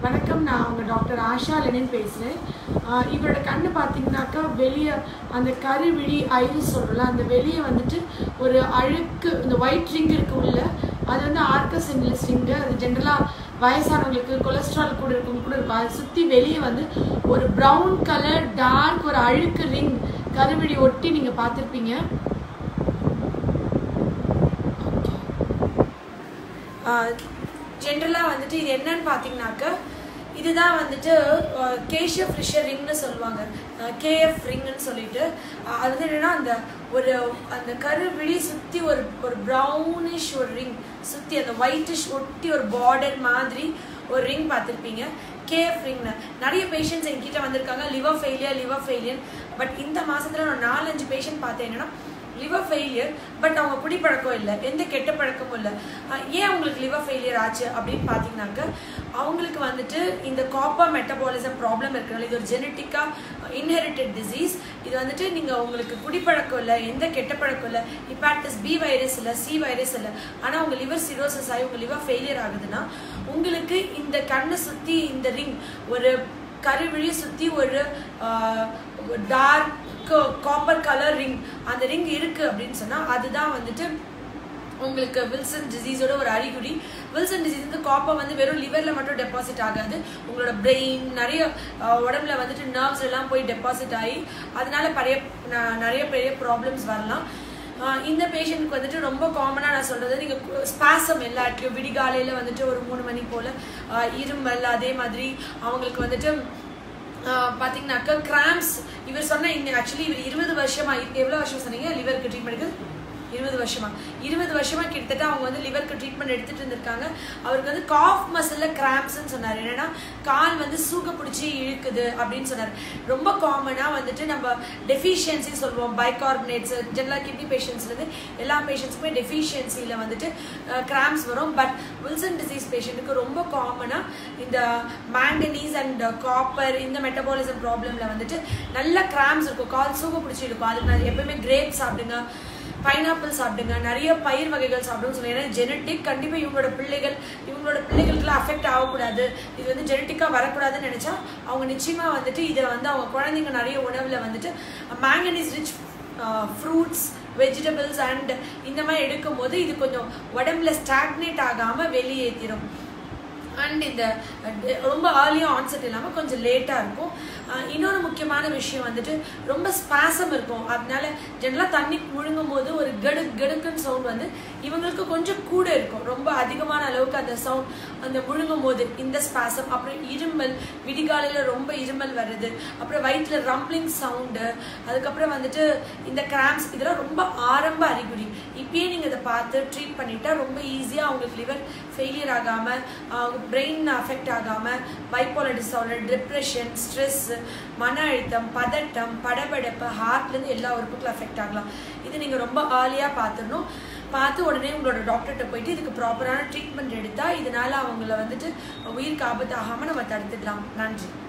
வணக்கம் நான் அவங்க டாக்டர் ஆஷா லெனின் பேசுகிறேன் இவரோட கண்ணு பார்த்தீங்கன்னாக்கா வெளியே அந்த கருவிழி ஐரிஸ் சொல்கிறோம்ல அந்த வெளியே வந்துட்டு ஒரு அழுக்கு இந்த ஒயிட் ரிங் இருக்கு உள்ள அது வந்து ஆர்கஸ் என்லிஸ் ரிங்கு அது ஜென்ரலாக வயசானவங்களுக்கு கொலஸ்ட்ரால் கூட இருக்கும் கூட இருக்கும் அதை சுற்றி வெளியே வந்து ஒரு ப்ரௌன் கலர் டார்க் ஒரு அழுக்கு ரிங் கருவிழி ஒட்டி நீங்கள் பார்த்துருப்பீங்க ஜென்ரலாக வந்துட்டு இது என்னன்னு பார்த்தீங்கன்னாக்க இதுதான் வந்துட்டு கேஷப் ஃபிஷர் ரிங்னு சொல்லுவாங்க கேஎஃப் ரிங்னு சொல்லிட்டு அஹ் அது வந்து என்னன்னா அந்த ஒரு அந்த கருவிழி சுற்றி ஒரு ஒரு ப்ரௌனிஷ் ஒரு ரிங் சுற்றி அந்த ஒயிட்டிஷ் ஒட்டி ஒரு பார்டர் மாதிரி ஒரு ரிங் பார்த்துருப்பீங்க கேஎஃப் ரிங்னு நிறைய பேஷண்ட்ஸ் என்கிட்ட வந்திருக்காங்க liver failure liver failure but இந்த மாசத்துல நான் நாலஞ்சு பேஷண்ட் பார்த்தேன் என்னன்னா லிவர் ஃபெயிலியர் பட் அவங்க குடிப்பழக்கம் இல்லை எந்த கெட்ட பழக்கமும் இல்லை அஹ் ஏன் அவங்களுக்கு லிவர் ஃபெயிலியர் ஆச்சு அப்படின்னு பார்த்தீங்கன்னாக்க அவங்களுக்கு வந்துட்டு இந்த காப்பர் மெட்டபாலிசம் ப்ராப்ளம் இருக்கிறனால இது ஒரு ஜெனட்டிக்காக இன்ஹெரிட்டட் டிசீஸ் இது வந்துட்டு நீங்கள் உங்களுக்கு குடிப்பழக்கம் இல்லை எந்த கெட்ட பழக்கம் இல்லை ஹிப்பாட்டிஸ் பி வைரஸ் இல்லை சி வைரஸ் இல்லை ஆனால் உங்கள் லிவர் சிரோசஸ் ஆகி உங்கள் லிவர் ஃபெயிலியர் ஆகுதுன்னா உங்களுக்கு இந்த கண்ணை சுற்றி இந்த ரிங் ஒரு கருவிழியை சுற்றி ஒரு டார்க் காப்பர் கலர் ரிங் அந்த ரிங் இருக்கு அப்படின்னு சொன்னால் அதுதான் வந்துட்டு உங்களுக்கு வில்சன் டிசீஸோட ஒரு அறிகுறி வில்சன் டிசீஸ் வந்து காப்பர் வந்து வெறும் லிவரில் மட்டும் டெபாசிட் ஆகாது உங்களோட பிரெயின் நிறைய அஹ், உடம்புல வந்துட்டு நர்வ்ஸ் எல்லாம் போய் டெபாசிட் ஆகி அதனால பழைய ந- நிறைய பெரிய ப்ராப்ளம்ஸ் வரலாம் ஆஹ் இந்த பேஷண்ட்க்கு வந்துட்டு ரொம்ப காமனாக நான் சொல்கிறது நீங்கள் ஸ்பாசம் எல்லா இடத்துலையும் விடிகாலையில் வந்துட்டு ஒரு மூணு மணி போல் இருமல் அதே மாதிரி அவங்களுக்கு வந்துட்டு ஆஹ் பாத்தீங்கன்னாக்கா கிராம்ஸ் இவர் சொன்ன இந்த ஆக்சுவலி இவர் இருபது வருஷமா எவ்வளோ வருஷம் சொன்னீங்க லிவருக்கு ட்ரீட்மெண்ட்டுக்கு இருபது வருஷமா இருபது வருஷமா கிட்டத்தட்ட அவங்க வந்து லிவருக்கு ட்ரீட்மெண்ட் எடுத்துட்டு இருந்திருக்காங்க அவருக்கு வந்து காஃப் மசில்ல கிராம்ப்ஸ்ன்னு சொன்னார் என்னன்னா கால் வந்து சூக பிடிச்சி இழுக்குது அப்படின்னு சொன்னார் ரொம்ப காமனாக வந்துட்டு நம்ம டெஃபிஷியன்சி சொல்லுவோம் பைகார்பனேட்ஸ் ஜென்ரலாக கிட்னி பேஷண்ட்ஸ்லேருந்து எல்லா பேஷண்ட்ஸுக்குமே டெஃபிஷியன்சியில் வந்துட்டு கிராம்ஸ் வரும் பட் வில்சன் டிசீஸ் பேஷண்ட்டுக்கு ரொம்ப காமனாக இந்த மேங்கனீஸ் அண்ட் காப்பர் இந்த மெட்டபாலிசம் ப்ராப்ளமில் வந்துட்டு நல்ல கிராம்ஸ் இருக்கும் கால் சூக பிடிச்சி இருக்கும் அதுக்கு நான் எப்பயுமே கிரேப் சாப்பிடுங்க பைனாப்பிள் சாப்பிடுங்க நிறைய பயிர் வகைகள் சாப்பிடுன்னு சொல்லி ஏன்னா ஜெனட்டிக் கண்டிப்பாக இவங்களோட பிள்ளைகள் இவங்களோட பிள்ளைகளுக்குலாம் அஃபெக்ட் ஆகக்கூடாது இது வந்து ஜெனட்டிக்காக வரக்கூடாதுன்னு நினச்சா அவங்க நிச்சயமாக வந்துட்டு இதை வந்து அவங்க குழந்தைங்க நிறைய உணவில் வந்துட்டு manganese rich fruits vegetables and இந்த மாதிரி எடுக்கும்போது இது கொஞ்சம் உடம்புல ஸ்டாக்னேட் ஆகாமல் வெளியேற்றிடும் அண்ட் இந்த அஹ், ரொம்ப ஏர்லியாக ஆன்செட் இல்லாமல் கொஞ்சம் லேட்டாக இருக்கும் அஹ், இன்னொரு முக்கியமான விஷயம் வந்துட்டு ரொம்ப ஸ்பாசம் இருக்கும் அதனால ஜென்ரலாக தண்ணி முழுங்கும் போது ஒரு கடு கடுக்குன்னு சவுண்ட் வந்து இவங்களுக்கு கொஞ்சம் கூட இருக்கும் ரொம்ப அதிகமான அளவுக்கு அந்த சவுண்ட் அந்த முழுங்கும் போது இந்த ஸ்பாசம் அப்புறம் இருமல் விடிகாலையில் ரொம்ப இருமல் வருது அப்புறம் வயிற்றில் ரம்ப்ளிங் சவுண்டு அதுக்கப்புறம் வந்துட்டு இந்த கிராம்ஸ் இதெல்லாம் ரொம்ப ஆரம்ப அறிகுறி இப்பயே நீங்கள் இதை பார்த்து ட்ரீட் பண்ணிட்டா ரொம்ப ஈஸியாக அவங்களுக்கு லிவர் ஃபெயிலியர் ஆகாமல் பிரெயின் அஃபெக்ட் ஆகாமல் பைப்போலர் டிஸார்டர் டிப்ரெஷன் ஸ்ட்ரெஸ் மன அழுத்தம் பதட்டம் படபடப்பு ஹார்ட்லேருந்து எல்லா உறுப்புகளும் அஃபெக்ட் ஆகலாம் இது நீங்கள் ரொம்ப ஏர்லியாக பார்த்துடணும் பார்த்து உடனே உங்களோட டாக்டர்கிட்ட போயிட்டு இதுக்கு ப்ராப்பரான ட்ரீட்மெண்ட் எடுத்தால் இதனால அவங்கள வந்துட்டு உயிருக்கு ஆபத்து ஆகாமல் நம்ம தடுத்துக்கலாம் நன்றி